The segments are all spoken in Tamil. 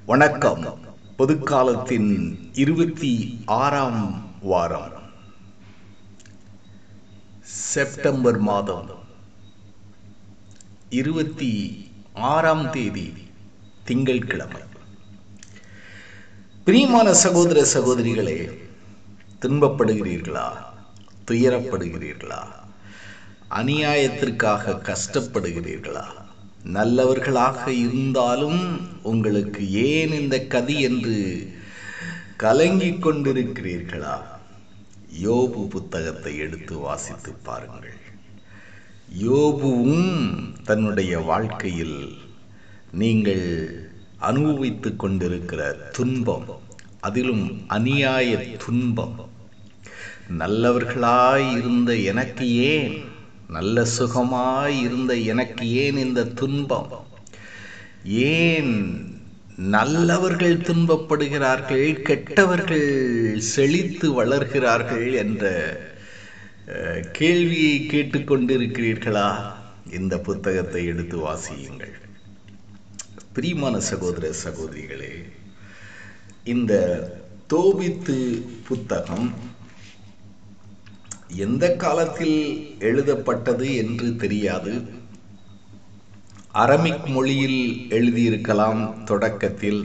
வணக்கம் பொதுக்காலத்தின் இருபத்தி ஆறாம் வாரம் செப்டம்பர் மாதம் இருபத்தி ஆறாம் தேதி திங்கட்கிழமை பிரியமான சகோதர சகோதரிகளே துன்பப்படுகிறீர்களா துயரப்படுகிறீர்களா அநியாயத்திற்காக கஷ்டப்படுகிறீர்களா நல்லவர்களாக இருந்தாலும் உங்களுக்கு ஏன் இந்த கதி என்று கலங்கிக் கொண்டிருக்கிறீர்களா யோபு புத்தகத்தை எடுத்து வாசித்து பாருங்கள் யோபுவும் தன்னுடைய வாழ்க்கையில் நீங்கள் அனுபவித்துக் கொண்டிருக்கிற துன்பம் அதிலும் அநியாய துன்பம் நல்லவர்களாய் இருந்த எனக்கு ஏன் நல்ல சுகமாய் இருந்த எனக்கு ஏன் இந்த துன்பம் ஏன் நல்லவர்கள் துன்பப்படுகிறார்கள் கெட்டவர்கள் செழித்து வளர்கிறார்கள் என்ற அஹ், கேள்வியை கேட்டுக்கொண்டிருக்கிறீர்களா இந்த புத்தகத்தை எடுத்து வாசியுங்கள் பிரியமான சகோதர சகோதரிகளே இந்த தோபித்து புத்தகம் எந்த காலத்தில் எழுதப்பட்டது என்று தெரியாது அரமிக் மொழியில் எழுதியிருக்கலாம் தொடக்கத்தில்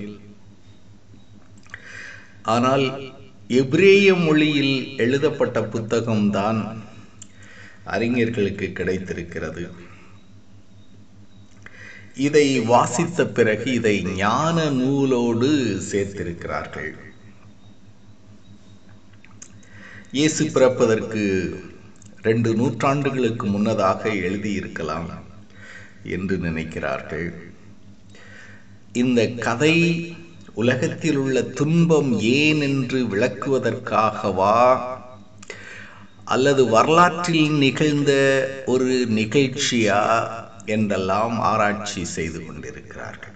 ஆனால் எபிரேய மொழியில் எழுதப்பட்ட புத்தகம்தான் அறிஞர்களுக்கு கிடைத்திருக்கிறது இதை வாசித்த பிறகு இதை ஞான நூலோடு சேர்த்திருக்கிறார்கள் இயேசு பிறப்பதற்கு ரெண்டு நூற்றாண்டுகளுக்கு முன்னதாக எழுதியிருக்கலாம் என்று நினைக்கிறார்கள் இந்த கதை உலகத்தில் உள்ள துன்பம் ஏன் என்று விளக்குவதற்காகவா அல்லது வரலாற்றில் நிகழ்ந்த ஒரு நிகழ்ச்சியா என்றெல்லாம் ஆராய்ச்சி செய்து கொண்டிருக்கிறார்கள்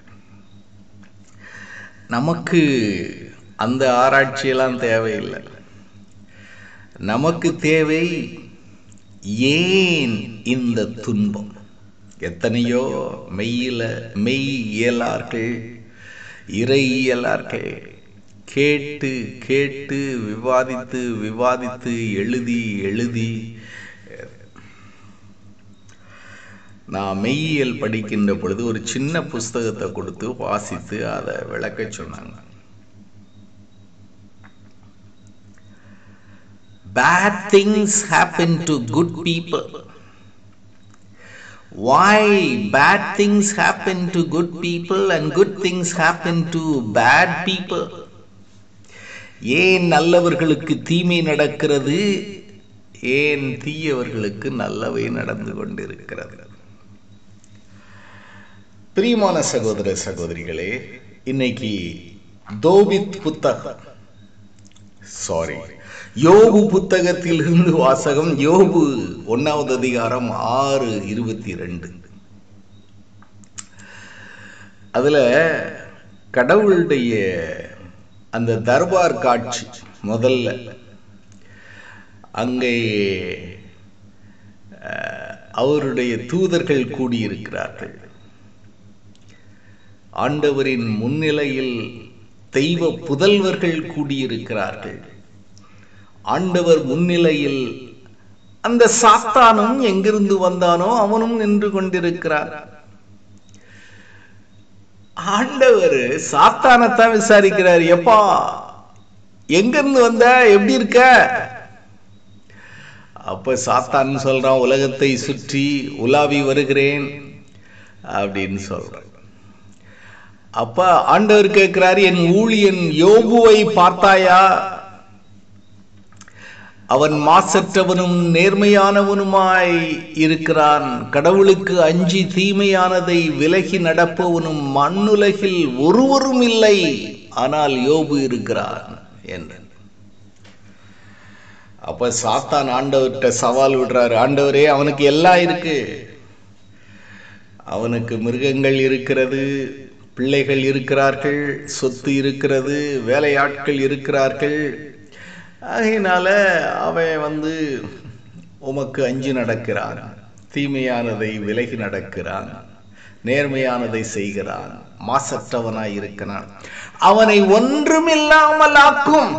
நமக்கு அந்த ஆராய்ச்சியெல்லாம் தேவையில்லை நமக்கு தேவை ஏன் இந்த துன்பம் எத்தனையோ மெய்யில மெய் இயலார்கள் இறை இயலார்கள் கேட்டு கேட்டு விவாதித்து விவாதித்து எழுதி எழுதி நான் மெய்யியல் படிக்கின்ற பொழுது ஒரு சின்ன புஸ்தகத்தை கொடுத்து வாசித்து அதை விளக்க சொன்னாங்க bad things happen to good people. Why bad things happen to good people and good things happen to bad people? ஏன் நல்லவர்களுக்கு தீமை நடக்கிறது ஏன் தீயவர்களுக்கு நல்லவை நடந்து கொண்டிருக்கிறது பிரியமான சகோதர சகோதரிகளே இன்னைக்கு தோபித் புத்தகம் சாரி யோபு புத்தகத்தில் இருந்து வாசகம் யோபு ஒன்னாவது அதிகாரம் ஆறு இருபத்தி ரெண்டு அதுல கடவுளுடைய அந்த தர்பார் காட்சி முதல்ல அங்கே அஹ், அவருடைய தூதர்கள் கூடியிருக்கிறார்கள் ஆண்டவரின் முன்னிலையில் தெய்வ புதல்வர்கள் கூடியிருக்கிறார்கள் ஆண்டவர் முன்னிலையில் அந்த சாத்தானும் எங்கிருந்து வந்தானோ அவனும் நின்று கொண்டிருக்கிறார் ஆண்டவர் சாத்தானத்தான் விசாரிக்கிறார் எப்பா எங்கிருந்து வந்த எப்படி இருக்க அப்ப சாத்தான் சொல்றான் உலகத்தை சுற்றி உலாவி வருகிறேன் அப்படின்னு சொல்றான் அப்ப ஆண்டவர் கேட்கிறார் என் ஊழியன் யோபுவை பார்த்தாயா அவன் மாசற்றவனும் நேர்மையானவனுமாய் இருக்கிறான் கடவுளுக்கு அஞ்சி தீமையானதை விலகி நடப்பவனும் மண்ணுலகில் ஒருவரும் இல்லை ஆனால் யோபு இருக்கிறான் என்று அப்ப சாத்தான் ஆண்டவர்கிட்ட சவால் விடுறாரு ஆண்டவரே அவனுக்கு எல்லாம் இருக்கு அவனுக்கு மிருகங்கள் இருக்கிறது பிள்ளைகள் இருக்கிறார்கள் சொத்து இருக்கிறது வேலையாட்கள் இருக்கிறார்கள் ஆகையினால அவன் வந்து உமக்கு அஞ்சு நடக்கிறான் தீமையானதை விலகி நடக்கிறான் நேர்மையானதை செய்கிறான் மாசற்றவனாய் இருக்கிறான் அவனை ஒன்றுமில்லாமல் ஆக்கும்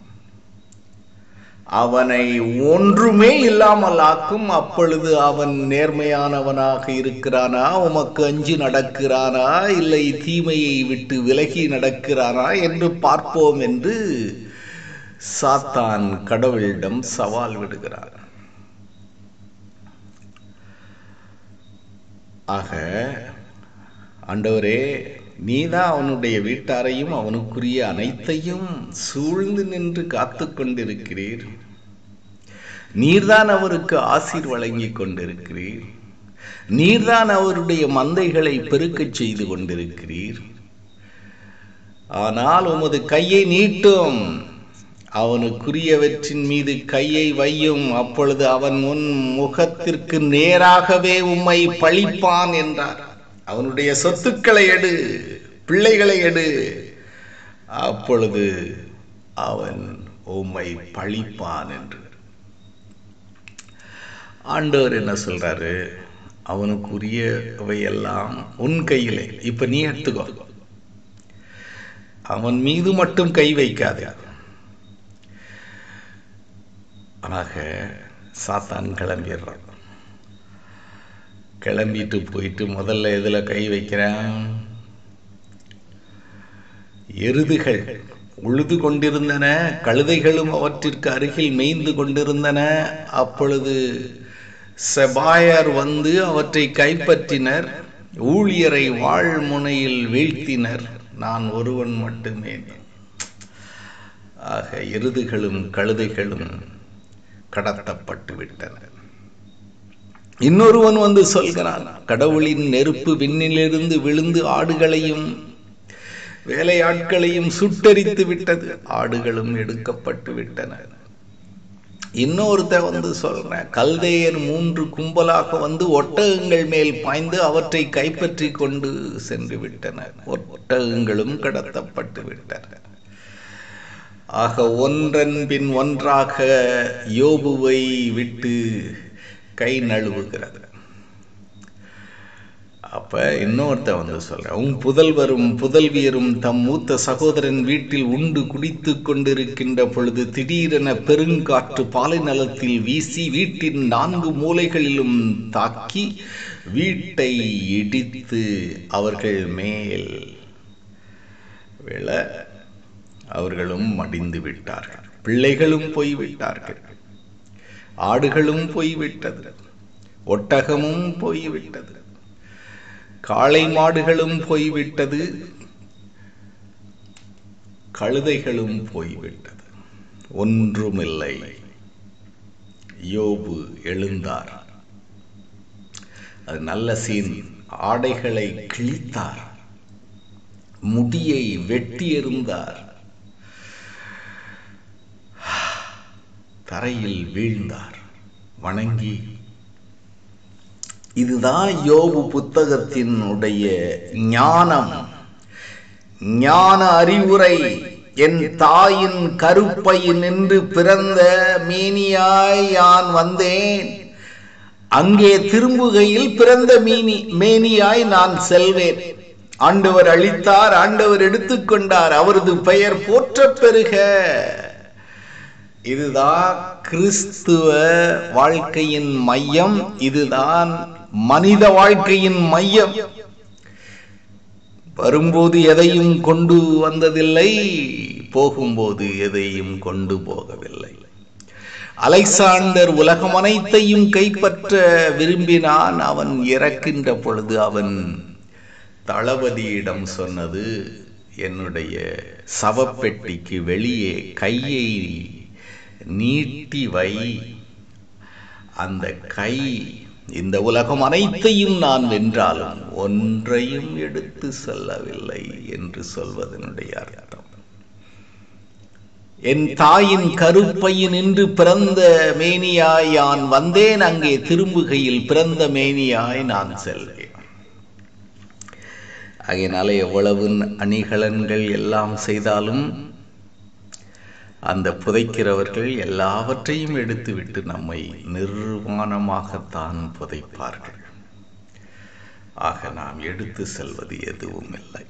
அவனை ஒன்றுமே இல்லாமல் ஆக்கும் அப்பொழுது அவன் நேர்மையானவனாக இருக்கிறானா உமக்கு அஞ்சு நடக்கிறானா இல்லை தீமையை விட்டு விலகி நடக்கிறானா என்று பார்ப்போம் என்று சாத்தான் கடவுளிடம் சவால் விடுகிறார் ஆக ஆண்டவரே நீதான் அவனுடைய வீட்டாரையும் அவனுக்குரிய அனைத்தையும் சூழ்ந்து நின்று காத்து கொண்டிருக்கிறீர் நீர்தான் அவருக்கு ஆசீர் வழங்கி கொண்டிருக்கிறீர் நீர்தான் அவருடைய மந்தைகளை பெருக்கச் செய்து கொண்டிருக்கிறீர் ஆனால் உமது கையை நீட்டும் அவனுக்குரியவற்றின் மீது கையை வையும் அப்பொழுது அவன் உன் முகத்திற்கு நேராகவே உம்மை பழிப்பான் என்றார் அவனுடைய சொத்துக்களை எடு பிள்ளைகளை எடு அப்பொழுது அவன் உம்மை பழிப்பான் என்று ஆண்டவர் என்ன சொல்றாரு அவனுக்குரியவை எல்லாம் உன் கையிலே இப்ப நீ எடுத்துக்கோ அவன் மீது மட்டும் கை வைக்காத ஆக சாத்தான் கிளம்பிடுறான் கிளம்பிட்டு போயிட்டு முதல்ல எதில் கை வைக்கிறான் எருதுகள் உழுது கொண்டிருந்தன கழுதைகளும் அவற்றிற்கு அருகில் மேய்ந்து கொண்டிருந்தன அப்பொழுது செபாயர் வந்து அவற்றை கைப்பற்றினர் ஊழியரை வாழ்முனையில் வீழ்த்தினர் நான் ஒருவன் மட்டுமே ஆக எருதுகளும் கழுதைகளும் கடத்தப்பட்டு விட்டன இன்னொருவன் வந்து சொல்கிறான் கடவுளின் நெருப்பு விண்ணிலிருந்து விழுந்து ஆடுகளையும் வேலையாட்களையும் சுட்டரித்து விட்டது ஆடுகளும் எடுக்கப்பட்டு விட்டன இன்னொருத்த வந்து சொல்றேன் கல்தேயர் மூன்று கும்பலாக வந்து ஒட்டகங்கள் மேல் பாய்ந்து அவற்றை கைப்பற்றி கொண்டு சென்று விட்டனர் ஒட்டகங்களும் கடத்தப்பட்டு விட்டன ஆக ஒன்றன் பின் ஒன்றாக யோபுவை விட்டு கை நழுவுகிறது அப்ப இன்னொருத்த வந்து சொல்ற உன் புதல்வரும் புதல்வியரும் தம் மூத்த சகோதரன் வீட்டில் உண்டு குடித்து கொண்டிருக்கின்ற பொழுது திடீரென பெருங்காற்று பாலை நலத்தில் வீசி வீட்டின் நான்கு மூலைகளிலும் தாக்கி வீட்டை இடித்து அவர்கள் மேல் விழ அவர்களும் மடிந்து விட்டார்கள் பிள்ளைகளும் போய்விட்டார்கள் ஆடுகளும் போய்விட்டது ஒட்டகமும் போய்விட்டது காளை மாடுகளும் போய்விட்டது கழுதைகளும் போய்விட்டது ஒன்றுமில்லை யோபு எழுந்தார் அது நல்ல சீன் ஆடைகளை கிழித்தார் முடியை வெட்டி எறிந்தார் தரையில் வீழ்ந்தார் வணங்கி இதுதான் யோபு புத்தகத்தினுடைய ஞானம் ஞான அறிவுரை என் தாயின் கருப்பையில் நின்று பிறந்த மேனியாய் யான் வந்தேன் அங்கே திரும்புகையில் பிறந்த மீனி மேனியாய் நான் செல்வேன் ஆண்டவர் அளித்தார் ஆண்டவர் எடுத்துக்கொண்டார் அவரது பெயர் போற்ற பெருக இதுதான் கிறிஸ்துவ வாழ்க்கையின் மையம் இதுதான் மனித வாழ்க்கையின் மையம் வரும்போது எதையும் கொண்டு வந்ததில்லை போகும்போது எதையும் கொண்டு போகவில்லை அலெக்சாண்டர் உலகம் அனைத்தையும் கைப்பற்ற விரும்பினான் அவன் இறக்கின்ற பொழுது அவன் தளபதியிடம் சொன்னது என்னுடைய சவப்பெட்டிக்கு வெளியே கையை நீட்டி வை அந்த கை இந்த உலகம் அனைத்தையும் நான் வென்றாலும் ஒன்றையும் எடுத்து செல்லவில்லை என்று சொல்வதனுடைய அர்த்தம் என் தாயின் கருப்பையின் நின்று பிறந்த மேனியாய் யான் வந்தேன் அங்கே திரும்புகையில் பிறந்த மேனியாய் நான் செல்வேன் ஆகையினால எவ்வளவு அணிகலன்கள் எல்லாம் செய்தாலும் அந்த புதைக்கிறவர்கள் எல்லாவற்றையும் எடுத்துவிட்டு நம்மை நிர்வாணமாகத்தான் புதைப்பார்கள் ஆக நாம் எடுத்து செல்வது எதுவும் இல்லை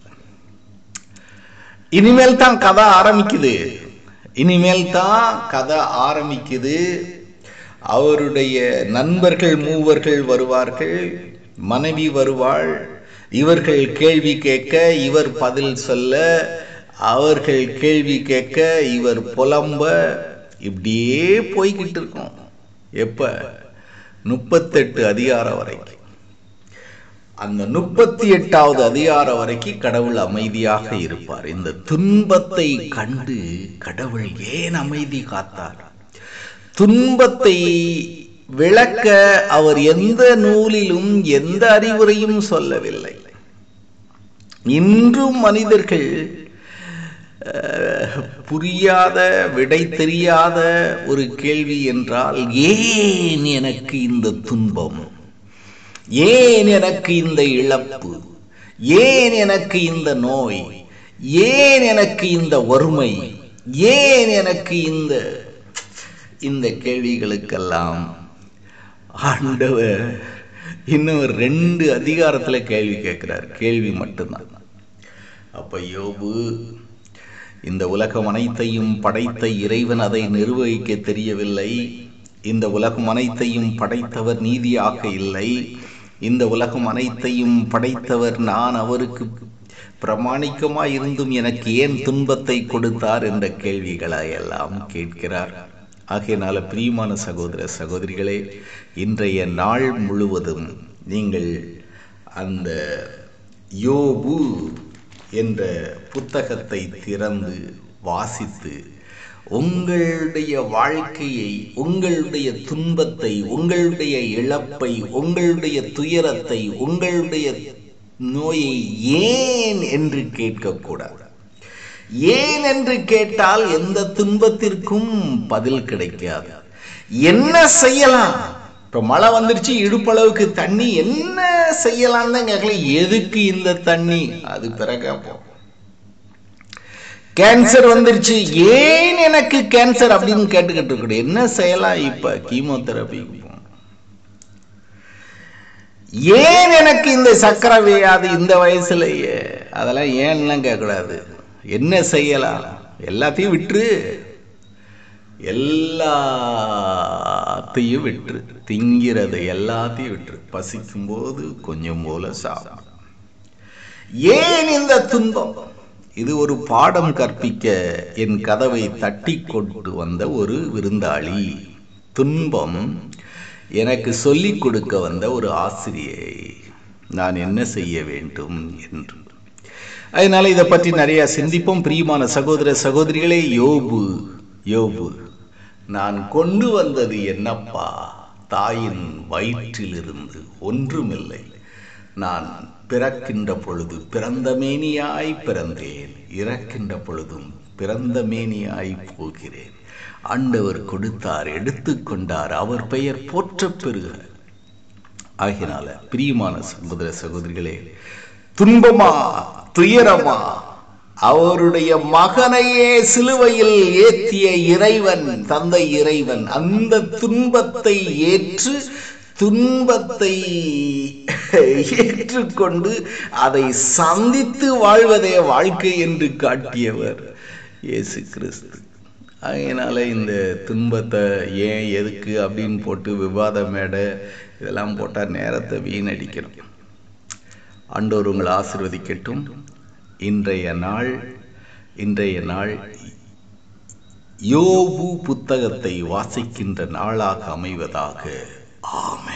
இனிமேல் தான் கதை ஆரம்பிக்குது இனிமேல் தான் கதை ஆரம்பிக்குது அவருடைய நண்பர்கள் மூவர்கள் வருவார்கள் மனைவி வருவாள் இவர்கள் கேள்வி கேட்க இவர் பதில் சொல்ல அவர்கள் கேள்வி கேட்க இவர் புலம்ப இப்படியே போய்கிட்டு இருக்கோம் எப்ப முப்பத்தெட்டு அதிகாரம் வரைக்கும் அந்த முப்பத்தி எட்டாவது அதிகாரம் வரைக்கும் கடவுள் அமைதியாக இருப்பார் இந்த துன்பத்தை கண்டு கடவுள் ஏன் அமைதி காத்தார் துன்பத்தை விளக்க அவர் எந்த நூலிலும் எந்த அறிவுரையும் சொல்லவில்லை இன்றும் மனிதர்கள் புரியாத விடை தெரியாத ஒரு கேள்வி என்றால் ஏன் எனக்கு இந்த துன்பம் ஏன் எனக்கு இந்த இழப்பு ஏன் எனக்கு இந்த நோய் ஏன் எனக்கு இந்த வறுமை ஏன் எனக்கு இந்த இந்த கேள்விகளுக்கெல்லாம் ஆண்டவர் இன்னும் ரெண்டு அதிகாரத்துல கேள்வி கேட்கிறார் கேள்வி மட்டும்தான் அப்ப யோபு இந்த உலகம் அனைத்தையும் படைத்த இறைவன் அதை நிர்வகிக்க தெரியவில்லை இந்த உலகம் அனைத்தையும் படைத்தவர் நீதியாக இல்லை இந்த உலகம் அனைத்தையும் படைத்தவர் நான் அவருக்கு பிரமாணிக்கமாய் இருந்தும் எனக்கு ஏன் துன்பத்தை கொடுத்தார் என்ற கேள்விகளை எல்லாம் கேட்கிறார் ஆகையினால பிரியமான சகோதர சகோதரிகளே இன்றைய நாள் முழுவதும் நீங்கள் அந்த யோபு என்ற புத்தகத்தை திறந்து வாசித்து உங்களுடைய வாழ்க்கையை உங்களுடைய துன்பத்தை உங்களுடைய இழப்பை உங்களுடைய துயரத்தை உங்களுடைய நோயை ஏன் என்று கேட்கக்கூடாது ஏன் என்று கேட்டால் எந்த துன்பத்திற்கும் பதில் கிடைக்காது என்ன செய்யலாம் இப்ப மழை வந்துருச்சு இடுப்பளவுக்கு தண்ணி என்ன செய்யலாம் தான் கேட்கல எதுக்கு இந்த தண்ணி அது பிறகு கேன்சர் வந்துருச்சு ஏன் எனக்கு கேன்சர் அப்படின்னு கேட்டுக்கிட்டு இருக்க என்ன செய்யலாம் இப்ப கீமோதெரபி ஏன் எனக்கு இந்த சக்கரை வியாதி இந்த வயசுலயே அதெல்லாம் ஏன்லாம் கேட்கக்கூடாது என்ன செய்யலாம் எல்லாத்தையும் விட்டுரு எல்லாத்தையும் விட்டுரு திங்கிறது எல்லாத்தையும் விட்டுரு பசிக்கும் போது கொஞ்சம் போல சாப்பிடும் ஏன் இந்த துன்பம் இது ஒரு பாடம் கற்பிக்க என் கதவை தட்டி கொண்டு வந்த ஒரு விருந்தாளி துன்பம் எனக்கு சொல்லிக் கொடுக்க வந்த ஒரு ஆசிரியை நான் என்ன செய்ய வேண்டும் என்று அதனால இதை பற்றி நிறைய சிந்திப்போம் பிரியமான சகோதர சகோதரிகளே யோபு யோபு நான் கொண்டு வந்தது என்னப்பா தாயின் வயிற்றிலிருந்து ஒன்றுமில்லை நான் பிறக்கின்ற பொழுது பிறந்த மேனியாய் பிறந்தேன் இறக்கின்ற பொழுதும் பிறந்த மேனியாய் போகிறேன் ஆண்டவர் கொடுத்தார் எடுத்துக்கொண்டார் அவர் பெயர் போற்ற பெறுக ஆகினால பிரியமான சகோதர சகோதரிகளே துன்பமா துயரமா அவருடைய மகனையே சிலுவையில் ஏற்றிய இறைவன் தந்தை இறைவன் அந்த துன்பத்தை ஏற்று துன்பத்தை ஏற்றுக்கொண்டு அதை சந்தித்து வாழ்வதே வாழ்க்கை என்று காட்டியவர் இயேசு கிறிஸ்து அதனால இந்த துன்பத்தை ஏன் எதுக்கு அப்படின்னு போட்டு விவாத மேடை இதெல்லாம் போட்டால் நேரத்தை வீணடிக்கணும் ஆண்டோர் உங்களை ஆசிர்வதிக்கட்டும் இன்றைய நாள் இன்றைய நாள் யோபு புத்தகத்தை வாசிக்கின்ற நாளாக அமைவதாக ஆமென்